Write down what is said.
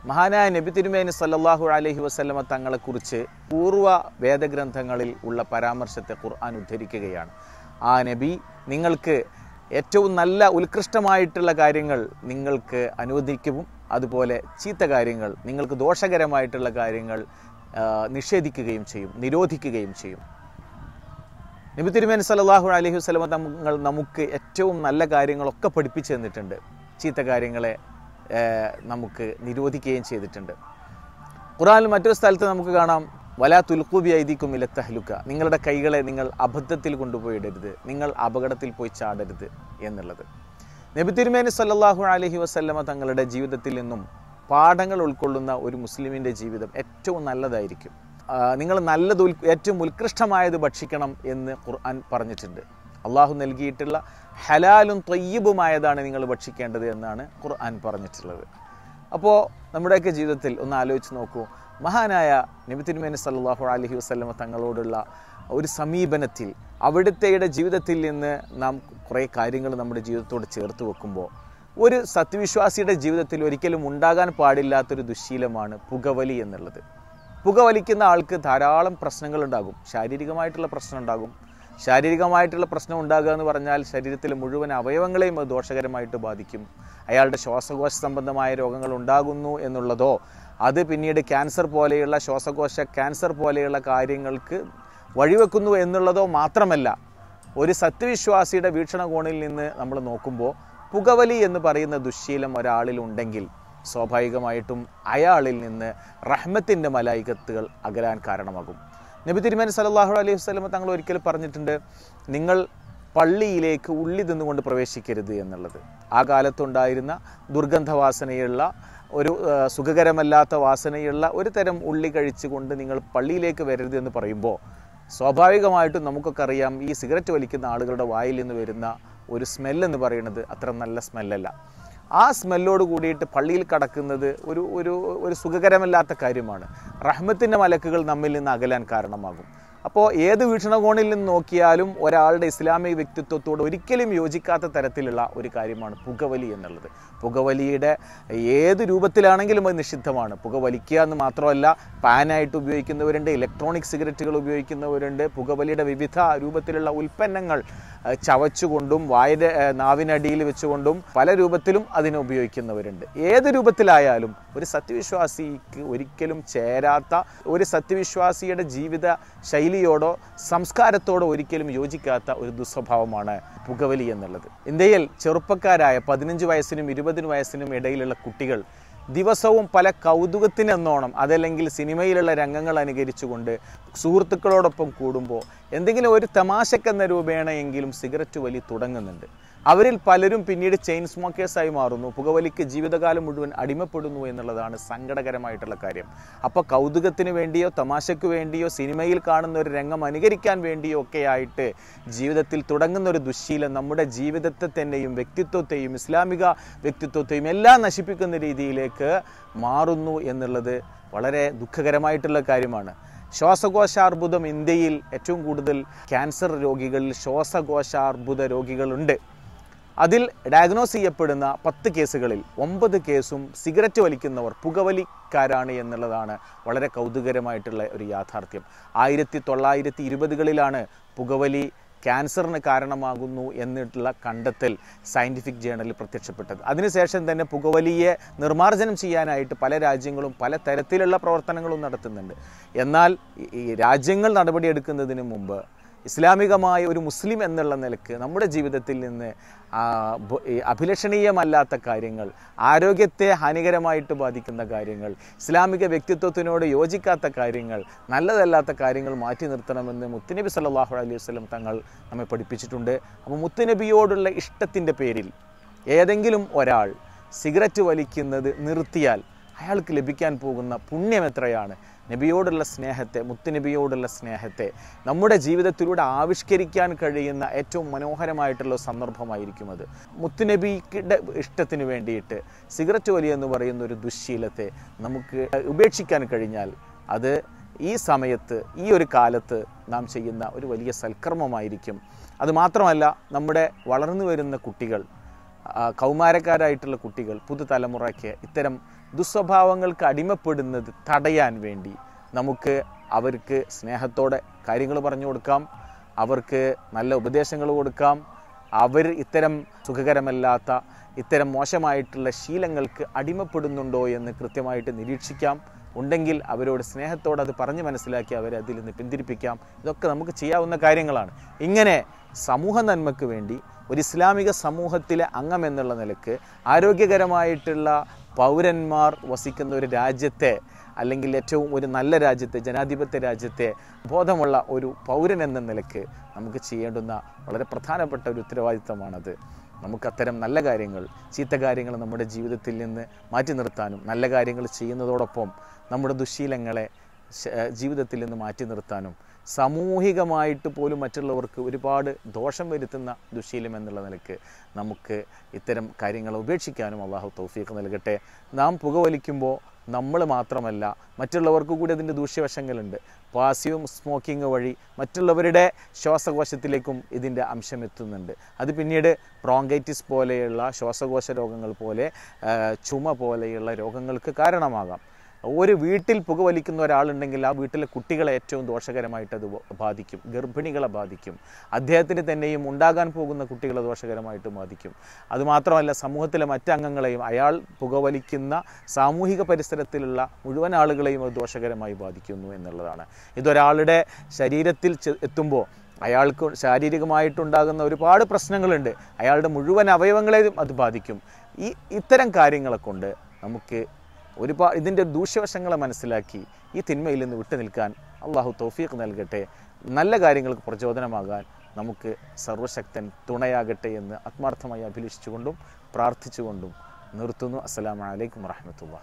മഹാനായ നബി തിരുമേനി സല്ലല്ലാഹു അലൈഹി വസല്ലമ തങ്ങളെക്കുറിച്ച് പൂർവ്വ വേദഗ്രന്ഥങ്ങളിൽ ഉള്ള പരാമർശത്തെ ഖുർആൻ ഉദ്ധരിക്കുകയാണ് ആ നബി നിങ്ങൾക്ക് ഏറ്റവും നല്ല ഉത്കൃഷ്ടമായിട്ടുള്ള കാര്യങ്ങൾ നിങ്ങൾക്ക് അനുവദിക്കും അതുപോലെ ചീത്ത കാര്യങ്ങൾ നിങ്ങൾക്ക് ദോഷകരമായിട്ടുള്ള കാര്യങ്ങൾ ആ, നിഷേധിക്കുകയും ചെയ്യും നിരോധിക്കുകയും ചെയ്യും നബി തിരുമേനി സല്ലല്ലാഹു അലൈഹി വസല്ലമ തങ്ങൾ നമുക്ക് ഏറ്റവും നല്ല കാര്യങ്ങളൊക്കെ പഠിപ്പിച്ചു തന്നിട്ടുണ്ട് ചീത്ത കാര്യങ്ങളെ ഏർ, നമുക്ക് നിരോധിക്കുകയും ചെയ്തിട്ടുണ്ട് ഖുറാനിൽ മറ്റൊരു സ്ഥലത്ത് നമുക്ക് കാണാം വലാ തുൽക്കൂബി ഐദിക്കും ഇല തഹ്ലുക്ക നിങ്ങളുടെ കൈകളെ നിങ്ങൾ അബദ്ധത്തിൽ കൊണ്ടുപോയി ഇടരുത് നിങ്ങൾ അപകടത്തിൽ പോയി ചാടരുത് എന്നുള്ളത് നബി തിരുമേനി സല്ലല്ലാഹു അലൈഹി വസല്ലമ തങ്ങളുടെ ജീവിതത്തിൽ നിന്നും പാഠങ്ങൾ ഉൾക്കൊള്ളുന്ന ഒരു മുസ്ലിമിൻ്റെ ജീവിതം ഏറ്റവും നല്ലതായിരിക്കും ആ, നിങ്ങൾ നല്ലത് ഉൽ ഏറ്റവും ഉത്കൃഷ്ടമായത് ഭക്ഷിക്കണം എന്ന് ഖുർആൻ പറഞ്ഞിട്ടുണ്ട് അള്ളാഹു നൽകിയിട്ടുള്ള ഹലാലും തൊയ്യബുമായതാണ് നിങ്ങൾ ഭക്ഷിക്കേണ്ടത് എന്നാണ് ഖുർആൻ പറഞ്ഞിട്ടുള്ളത് അപ്പോൾ നമ്മുടെയൊക്കെ ജീവിതത്തിൽ ഒന്ന് ആലോചിച്ച് നോക്കൂ മഹാനായ നബി തിരുമേനി സല്ലല്ലാഹു അലൈഹി വസല്ലമ തങ്ങളോടുള്ള ഒരു സമീപനത്തിൽ അവിടുത്തെയുടെ ജീവിതത്തിൽ നിന്ന് നാം കുറേ കാര്യങ്ങൾ നമ്മുടെ ജീവിതത്തോട് ചേർത്ത് വെക്കുമ്പോൾ ഒരു സത്യവിശ്വാസിയുടെ ജീവിതത്തിൽ ഒരിക്കലും ഉണ്ടാകാൻ പാടില്ലാത്തൊരു ദുശ്ശീലമാണ് പുകവലി എന്നുള്ളത് പുകവലിക്കുന്ന ആൾക്ക് ധാരാളം പ്രശ്നങ്ങൾ ഉണ്ടാകും ശാരീരികമായിട്ടുള്ള പ്രശ്നം ഉണ്ടാകും ശാരീരികമായിട്ടുള്ള പ്രശ്നം ഉണ്ടാകുക എന്ന് പറഞ്ഞാൽ ശരീരത്തിലെ മുഴുവൻ അവയവങ്ങളെയും അത് ദോഷകരമായിട്ട് ബാധിക്കും അയാളുടെ ശ്വാസകോശ സംബന്ധമായ രോഗങ്ങൾ ഉണ്ടാകുന്നു എന്നുള്ളതോ അത് പിന്നീട് ക്യാൻസർ പോലെയുള്ള ശ്വാസകോശ ക്യാൻസർ പോലെയുള്ള കാര്യങ്ങൾക്ക് വഴിവെക്കുന്നു എന്നുള്ളതോ മാത്രമല്ല ഒരു സത്യവിശ്വാസിയുടെ വീക്ഷണകോണിൽ നിന്ന് നമ്മൾ നോക്കുമ്പോൾ പുകവലി എന്ന് പറയുന്ന ദുശ്ശീലം ഒരാളിൽ ഉണ്ടെങ്കിൽ സ്വാഭാവികമായിട്ടും അയാളിൽ നിന്ന് റഹ്മത്തിൻ്റെ മലായികത്തുകൾ അകലാൻ കാരണമാകും നബി തിരുമേനി സല്ലല്ലാഹു അലൈഹി വസല്ലമ തങ്ങൾ ഒരിക്കൽ പറഞ്ഞിട്ടുണ്ട് നിങ്ങൾ പള്ളിയിലേക്ക് ഉള്ളി തിന്നുകൊണ്ട് പ്രവേശിക്കരുത് എന്നുള്ളത് ആ കാലത്തുണ്ടായിരുന്ന ദുർഗന്ധവാസനയുള്ള ഒരു ആ, സുഖകരമല്ലാത്ത വാസനയുള്ള ഒരു തരം ഉള്ളി കഴിച്ചുകൊണ്ട് നിങ്ങൾ പള്ളിയിലേക്ക് വരരുത് എന്ന് പറയുമ്പോൾ സ്വാഭാവികമായിട്ടും നമുക്കൊക്കെ അറിയാം ഈ സിഗരറ്റ് വലിക്കുന്ന ആളുകളുടെ വായിൽ നിന്ന് വരുന്ന ഒരു സ്മെല്ലെന്ന് പറയുന്നത് അത്ര നല്ല സ്മെല്ലല്ല ആ സ്മെല്ലോട് കൂടിയിട്ട് പള്ളിയിൽ കടക്കുന്നത് ഒരു ഒരു ഒരു സുഖകരമല്ലാത്ത കാര്യമാണ് റഹ്മത്തിൻ്റെ മലക്കുകൾ നമ്മിൽ നിന്ന് അകലാൻ കാരണമാകും അപ്പോൾ ഏത് വീക്ഷണകോണിൽ നിന്ന് നോക്കിയാലും ഒരാളുടെ ഇസ്ലാമിക വ്യക്തിത്വത്തോട് ഒരിക്കലും യോജിക്കാത്ത തരത്തിലുള്ള ഒരു കാര്യമാണ് പുകവലി എന്നുള്ളത് പുകവലിയുടെ ഏത് രൂപത്തിലാണെങ്കിലും അത് നിഷിദ്ധമാണ് പുകവലിക്കുക എന്ന് മാത്രമല്ല പാനായിട്ട് ഉപയോഗിക്കുന്നവരുണ്ട് ഇലക്ട്രോണിക് സിഗരറ്റുകൾ ഉപയോഗിക്കുന്നവരുണ്ട് പുകവലിയുടെ വിവിധ രൂപത്തിലുള്ള ഉൽപ്പന്നങ്ങൾ അഹ് ചവച്ചുകൊണ്ടും വായുടെ അഹ് നാവിനടിയിൽ വെച്ചുകൊണ്ടും പല രൂപത്തിലും അതിനെ ഉപയോഗിക്കുന്നവരുണ്ട് ഏത് രൂപത്തിലായാലും ഒരു സത്യവിശ്വാസിക്ക് ഒരിക്കലും ചേരാത്ത ഒരു സത്യവിശ്വാസിയുടെ ജീവിത ശൈലിയോടോ സംസ്കാരത്തോടോ ഒരിക്കലും യോജിക്കാത്ത ഒരു ദുസ്വഭാവമാണ് പുകവലി എന്നുള്ളത് ഇന്ത്യയിൽ ചെറുപ്പക്കാരായ പതിനഞ്ച് വയസ്സിനും ഇരുപതിന് വയസ്സിനും ഇടയിലുള്ള കുട്ടികൾ ദിവസവും പല കൗതുകത്തിനെന്നോണം അതല്ലെങ്കിൽ സിനിമയിലുള്ള രംഗങ്ങൾ അനുകരിച്ചുകൊണ്ട് സുഹൃത്തുക്കളോടൊപ്പം കൂടുമ്പോൾ എന്തെങ്കിലും ഒരു തമാശക്കെന്ന രൂപേണയെങ്കിലും സിഗരറ്റ് വലി തുടങ്ങുന്നുണ്ട് അവരിൽ പലരും പിന്നീട് ചെയിൻ സ്മോക്കേഴ്സായി മാറുന്നു പുകവലിക്ക് ജീവിതകാലം മുഴുവൻ അടിമപ്പെടുന്നു എന്നുള്ളതാണ് സങ്കടകരമായിട്ടുള്ള കാര്യം അപ്പോൾ കൗതുകത്തിന് വേണ്ടിയോ തമാശയ്ക്ക് വേണ്ടിയോ സിനിമയിൽ കാണുന്ന ഒരു രംഗം അനുകരിക്കാൻ വേണ്ടിയോ ഒക്കെ ആയിട്ട് ജീവിതത്തിൽ തുടങ്ങുന്ന ഒരു ദുശ്ശീലം നമ്മുടെ ജീവിതത്തെ തന്നെയും വ്യക്തിത്വത്തെയും ഇസ്ലാമിക വ്യക്തിത്വത്തെയും എല്ലാം നശിപ്പിക്കുന്ന രീതിയിലേക്ക് മാറുന്നു എന്നുള്ളത് വളരെ ദുഃഖകരമായിട്ടുള്ള കാര്യമാണ് ശ്വാസകോശാർബുദം ഇന്ത്യയിൽ ഏറ്റവും കൂടുതൽ ക്യാൻസർ രോഗികളിൽ ശ്വാസകോശാർബുദ രോഗികളുണ്ട് അതിൽ ഡയഗ്നോസ് ചെയ്യപ്പെടുന്ന പത്ത് കേസുകളിൽ ഒമ്പത് കേസും സിഗരറ്റ് വലിക്കുന്നവർ പുകവലിക്കാരാണ് എന്നുള്ളതാണ് വളരെ കൗതുകരമായിട്ടുള്ള ഒരു യാഥാർത്ഥ്യം ആയിരത്തി തൊള്ളായിരത്തി ഇരുപതുകളിലാണ് പുകവലി ക്യാൻസറിന് കാരണമാകുന്നു എന്നിട്ടുള്ള കണ്ടെത്തൽ സയൻറ്റിഫിക് ജേണലിൽ പ്രത്യക്ഷപ്പെട്ടത് അതിനുശേഷം തന്നെ പുകവലിയെ നിർമ്മാർജ്ജനം ചെയ്യാനായിട്ട് പല രാജ്യങ്ങളും പല തരത്തിലുള്ള പ്രവർത്തനങ്ങളും നടത്തുന്നുണ്ട് എന്നാൽ ഈ- ഈ രാജ്യങ്ങൾ നടപടിയെടുക്കുന്നതിന് മുമ്പ് ഇസ്ലാമികമായ ഒരു മുസ്ലിം എന്നുള്ള നിലക്ക് നമ്മുടെ ജീവിതത്തിൽ നിന്ന് ആ, ബ- ഈ അഭിലഷണീയമല്ലാത്ത കാര്യങ്ങൾ ആരോഗ്യത്തെ ഹാനികരമായിട്ട് ബാധിക്കുന്ന കാര്യങ്ങൾ ഇസ്ലാമിക വ്യക്തിത്വത്തിനോട് യോജിക്കാത്ത കാര്യങ്ങൾ നല്ലതല്ലാത്ത കാര്യങ്ങൾ മാറ്റി നിർത്തണമെന്ന് മുത്തുനബി സല്ലല്ലാഹു അലൈഹി വസല്ലം തങ്ങൾ നമ്മെ പഠിപ്പിച്ചിട്ടുണ്ട് അപ്പോൾ മുത്തുനബിയോടുള്ള ഇഷ്ടത്തിൻ്റെ പേരിൽ ഏതെങ്കിലും ഒരാൾ സിഗരറ്റ് വലിക്കുന്നത് നിർത്തിയാൽ അയാൾക്ക് ലഭിക്കാൻ പോകുന്ന പുണ്യം എത്രയാണ് നബിയോടുള്ള സ്നേഹത്തെ മുത്തുനബിയോടുള്ള സ്നേഹത്തെ നമ്മുടെ ജീവിതത്തിലൂടെ ആവിഷ്കരിക്കാൻ കഴിയുന്ന ഏറ്റവും മനോഹരമായിട്ടുള്ള സന്ദർഭമായിരിക്കും അത് മുത്തുനബിയുടെ ഇഷ്ടത്തിന് വേണ്ടിയിട്ട് സിഗരറ്റ് വലി എന്ന് പറയുന്ന ഒരു ദുശ്ശീലത്തെ നമുക്ക് ഉപേക്ഷിക്കാൻ കഴിഞ്ഞാൽ അത് ഈ സമയത്ത് ഈ ഒരു കാലത്ത് നാം ചെയ്യുന്ന ഒരു വലിയ സൽക്കർമ്മമായിരിക്കും അത് മാത്രമല്ല നമ്മുടെ വളർന്നു വരുന്ന കുട്ടികൾ ആ, കൗമാരക്കാരായിട്ടുള്ള കുട്ടികൾ പുതുതലമുറയ്ക്ക് ഇത്തരം ദുസ്വഭാവങ്ങൾക്ക് അടിമപ്പെടുന്നത് തടയാൻ വേണ്ടി നമുക്ക് അവർക്ക് സ്നേഹത്തോടെ കാര്യങ്ങൾ പറഞ്ഞു കൊടുക്കാം അവർക്ക് നല്ല ഉപദേശങ്ങൾ കൊടുക്കാം അവർ ഇത്തരം സുഖകരമല്ലാത്ത ഇത്തരം മോശമായിട്ടുള്ള ശീലങ്ങൾക്ക് അടിമപ്പെടുന്നുണ്ടോ എന്ന് കൃത്യമായിട്ട് നിരീക്ഷിക്കാം ഉണ്ടെങ്കിൽ അവരോട് സ്നേഹത്തോടെ അത് പറഞ്ഞ് മനസ്സിലാക്കി അവരെ അതിൽ നിന്ന് പിന്തിരിപ്പിക്കാം ഇതൊക്കെ നമുക്ക് ചെയ്യാവുന്ന കാര്യങ്ങളാണ് ഇങ്ങനെ സമൂഹ നന്മയ്ക്ക് വേണ്ടി ഒരു ഇസ്ലാമിക സമൂഹത്തിലെ അംഗം എന്നുള്ള നിലക്ക് ആരോഗ്യകരമായിട്ടുള്ള പൗരന്മാർ വസിക്കുന്ന ഒരു രാജ്യത്തെ അല്ലെങ്കിൽ ഏറ്റവും ഒരു നല്ല രാജ്യത്തെ ജനാധിപത്യ രാജ്യത്തെ ബോധമുള്ള ഒരു പൗരൻ എന്ന നിലക്ക് നമുക്ക് ചെയ്യേണ്ടുന്ന വളരെ പ്രധാനപ്പെട്ട ഒരു ഉത്തരവാദിത്തമാണത് നമുക്ക് അത്തരം നല്ല കാര്യങ്ങൾ ചീത്ത കാര്യങ്ങൾ നമ്മുടെ ജീവിതത്തിൽ നിന്ന് മാറ്റി നിർത്താനും നല്ല കാര്യങ്ങൾ ചെയ്യുന്നതോടൊപ്പം നമ്മുടെ ദുശീലങ്ങളെ ശ- ജീവിതത്തിൽ നിന്ന് മാറ്റി നിർത്താനും സാമൂഹികമായിട്ട് പോലും മറ്റുള്ളവർക്ക് ഒരുപാട് ദോഷം വരുത്തുന്ന ദുശീലം എന്നുള്ള നിലക്ക് നമുക്ക് ഇത്തരം കാര്യങ്ങൾ ഉപേക്ഷിക്കാനും അള്ളാഹു തൗഫീഖ് നൽകട്ടെ നാം പുകവലിക്കുമ്പോൾ നമ്മൾ മാത്രമല്ല മറ്റുള്ളവർക്ക് കൂടി അതിൻ്റെ ദൂഷ്യവശങ്ങളുണ്ട് പാസീവും സ്മോക്കിംഗ് വഴി മറ്റുള്ളവരുടെ ശ്വാസകോശത്തിലേക്കും ഇതിൻ്റെ അംശം എത്തുന്നുണ്ട് അത് പിന്നീട് ബ്രോങ്കൈറ്റിസ് പോലെയുള്ള ശ്വാസകോശ രോഗങ്ങൾ പോലെ ആ, ചുമ പോലെയുള്ള രോഗങ്ങൾക്ക് കാരണമാകാം ഒരു വീട്ടിൽ പുകവലിക്കുന്ന ഒരാളുണ്ടെങ്കിൽ ആ വീട്ടിലെ കുട്ടികളെ ഏറ്റവും ദോഷകരമായിട്ട് അത് ബാധിക്കും ഗർഭിണികളെ ബാധിക്കും അദ്ദേഹത്തിന് തന്നെയും ഉണ്ടാകാൻ പോകുന്ന കുട്ടികളെ ദോഷകരമായിട്ട് ബാധിക്കും അതുമാത്രമല്ല സമൂഹത്തിലെ മറ്റംഗങ്ങളെയും അയാൾ പുകവലിക്കുന്ന സാമൂഹിക പരിസരത്തിലുള്ള മുഴുവൻ ആളുകളെയും അത് ദോഷകരമായി ബാധിക്കുന്നു എന്നുള്ളതാണ് ഇതൊരാളുടെ ശരീരത്തിൽ ചെ- എത്തുമ്പോൾ അയാൾക്ക് ശാരീരികമായിട്ടുണ്ടാകുന്ന ഒരുപാട് പ്രശ്നങ്ങളുണ്ട് അയാളുടെ മുഴുവൻ അവയവങ്ങളെയും അത് ബാധിക്കും ഈ ഇത്തരം കാര്യങ്ങളെ കൊണ്ട് നമുക്ക് ഒരുപാട് ഇതിൻ്റെ ദൂഷ്യവശങ്ങളെ മനസ്സിലാക്കി ഈ തിന്മയിൽ നിന്ന് വിട്ടു നിൽക്കാൻ അള്ളാഹു തൗഫീഖ് നൽകട്ടെ നല്ല കാര്യങ്ങൾക്ക് പ്രചോദനമാകാൻ നമുക്ക് സർവശക്തൻ തുണയാകട്ടെ എന്ന് ആത്മാർത്ഥമായി അഭിലഷിച്ചുകൊണ്ടും പ്രാർത്ഥിച്ചുകൊണ്ടും നിർത്തുന്നു അസ്സലാമു അലൈക്കും വറഹ്മത്തുള്ളാഹി